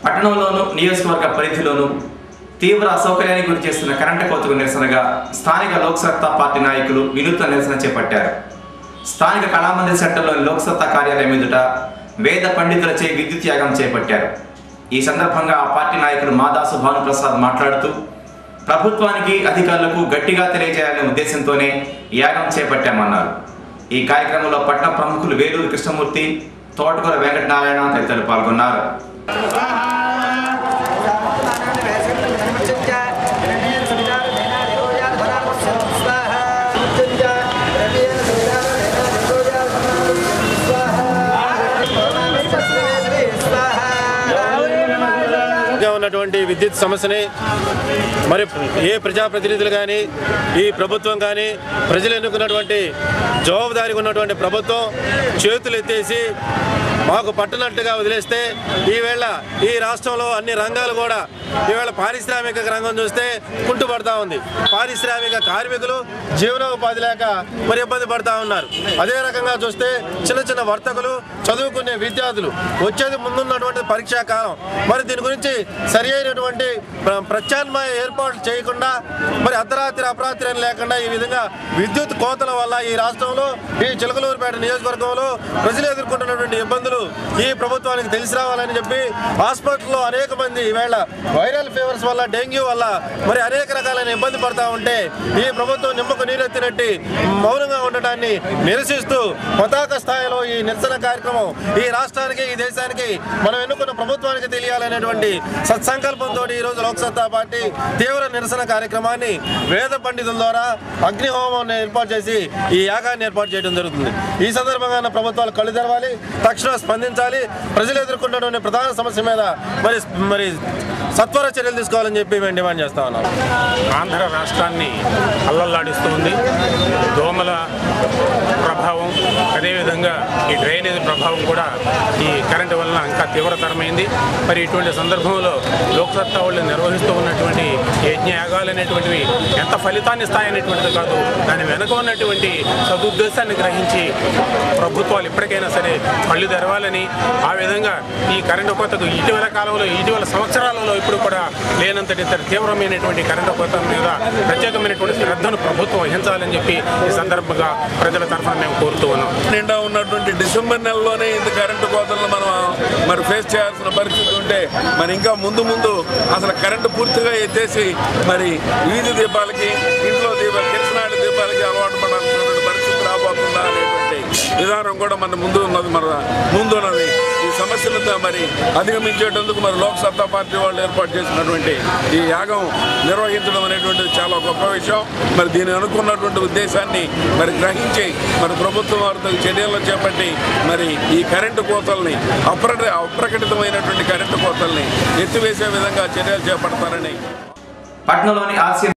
పట్టణంలోను నియోజకవర్గ పరిధిలోను తీవ్ర అసౌకర్యానికి గురి చేస్తున్న కరెంటు కోతకు నిరసనగా స్థానిక లోక్సత్తా పార్టీ నాయకులు వినూత్న నిరసన చేపట్టారు స్థానిక కళామందిర్ సెంటర్లోని లోక్సత్తా కార్యాలయం ఎదుట వేద పండితులచే విద్యుత్ యాగం చేపట్టారు ఈ సందర్భంగా ఆ పార్టీ నాయకుడు మాదాసు భానుప్రసాద్ మాట్లాడుతూ ప్రభుత్వానికి అధికారులకు గట్టిగా తెలియజేయాలనే ఉద్దేశంతోనే యాగం చేపట్టామన్నారు ఈ కార్యక్రమంలో పట్టణ ప్రముఖులు వేలూరు కృష్ణమూర్తి తోటకూర వెంకటనారాయణ తదితరులు పాల్గొన్నారు గా ఉన్నటువంటి విద్యుత్ సమస్యని మరి ఏ ప్రజాప్రతినిధులు కానీ ఈ ప్రభుత్వం కానీ ప్రజలు ఎన్నుకున్నటువంటి జవాబుదారీగా ఉన్నటువంటి ప్రభుత్వం చేతులు ఎత్తేసి మాకు పట్టనట్టుగా వదిలేస్తే ఈవేళ ఈ రాష్ట్రంలో అన్ని రంగాలు కూడా ఈవేళ పారిశ్రామిక రంగం చూస్తే కుంటుపడతా ఉంది పారిశ్రామిక కార్మికులు జీవనోపాధి లేక మరి ఇబ్బంది పడతా ఉన్నారు అదే రకంగా చూస్తే చిన్న చిన్న వర్తకులు చదువుకునే విద్యార్థులు వచ్చేది ముందున్నటువంటి పరీక్షా కాలం మరి దీని గురించి సరి అయినటువంటి ప్ర- ప్రత్యామ్నాయ ఏర్పాట్లు చేయకుండా మరి అర్ధరాత్రి అపరాత్రి అని లేకుండా ఈ విధంగా విద్యుత్ కోతల వల్ల ఈ రాష్ట్రంలో ఈ చిలకలూరుపేట నియోజకవర్గంలో ప్రజలు ఎదుర్కొంటున్నటువంటి ఇబ్బందులు ఈ ప్రభుత్వానికి తెలిసి రావాలని చెప్పి హాస్పిటల్లో అనేక మంది ఈవేళ వైరల్ ఫీవర్స్ వల్ల డెంగ్యూ వల్ల మరి అనేక రకాలైన ఇబ్బంది పడతా ఉంటే ఈ ప్రభుత్వం నిమ్మకు నీరెత్తినట్టు మౌనంగా ఉండటాన్ని నిరసిస్తూ పతాక స్థాయిలో ఈ నిరసన కార్యక్రమం ఈ రాష్ట్రానికి ఈ దేశానికి మనం ఎన్నుకున్న ప్రభుత్వానికి తెలియాలనేటువంటి సత్సంకల్పంతో ఈ రోజు లోక్సత్తా పార్టీ తీవ్ర నిరసన కార్యక్రమాన్ని వేద పండితుల ద్వారా అగ్నిహోమం ఏర్పాటు చేసి ఈ యాగాన్ని ఏర్పాటు చేయడం జరుగుతుంది ఈ సందర్భంగా ఉన్న ప్రభుత్వాలు కళ్ళు తెరవాలి తక్షణం స్పందించాలి ప్రజలు ఎదుర్కొంటున్న ప్రధాన సమస్య మీద మరి మరి సత్వర చర్యలు తీసుకోవాలని చెప్పి మేము డిమాండ్ చేస్తా ఉన్నాం ఆంధ్ర రాష్ట్రాన్ని అల్లల్లాడిస్తూ ఉంది దోమల ప్రభావం అదేవిధంగా ఈ డ్రైనేజ్ ప్రభావం కూడా ఈ కరెంటు వలన ఇంకా తీవ్రతరమైంది మరి ఇటువంటి సందర్భంలో లోక్సత్తా వాళ్ళు నిర్వహిస్తూ ఉన్నటువంటి యజ్ఞయాగాలు అనేటువంటివి ఎంత ఫలితాన్ని ఇస్తాయనేటువంటిది కాదు దాని వెనుక ఉన్నటువంటి సదుద్దేశాన్ని గ్రహించి ప్రభుత్వాలు ఇప్పటికైనా సరే కళ్ళు తెరవాలని ఆ విధంగా ఈ కరెంటు కోతకు ఇటీవల కాలంలో ఇటీవల సంవత్సరాలలో ఇప్పుడు కూడా లేనంతటి తీవ్రమైనటువంటి కరెంటు కోత మీద ప్రత్యేకమైనటువంటి శ్రద్ధను ప్రభుత్వం వహించాలని చెప్పి ఈ సందర్భంగా ప్రజల తరఫున మేము కోరుతూ ఉన్నాం నిండా ఉన్నటువంటి డిసెంబర్ నెలలోనే ఇంత కరెంటు కోతలను మనం మరి ఫేస్ చేయాల్సిన పరిస్థితి ఉంటే మరి ఇంకా ముందు ముందు అసలు కరెంటు పూర్తిగా ఎత్తేసి మరి వీధి దీపాలకి ఇంట్లో దీపాలు కిరసనాడి దీపాలకి అలవాటు పడాల్సినటువంటి పరిస్థితి రాబోతుందా అనేటువంటి విధానం కూడా మన ముందు ఉన్నది మన ముందు ఉన్నది ఈ సమస్యలతో మరి అధిగమించేటందుకు మరి లోక్ సత్తా పార్టీ వాళ్ళు ఏర్పాటు చేసినటువంటి ఈ యాగం నిర్వహించడం అనేటువంటిది చాలా గొప్ప విషయం మరి దీని అనుకున్నటువంటి ఉద్దేశాన్ని మరి గ్రహించి మరి ప్రభుత్వం వారితో చర్యలు చేపట్టి మరి ఈ కరెంటు కోతల్ని అప్ర అప్రకటితమైనటువంటి కరెంటు కోతల్ని ఎత్తివేసే విధంగా చర్యలు చేపడతారని పట్టణంలోని ఆర్సీ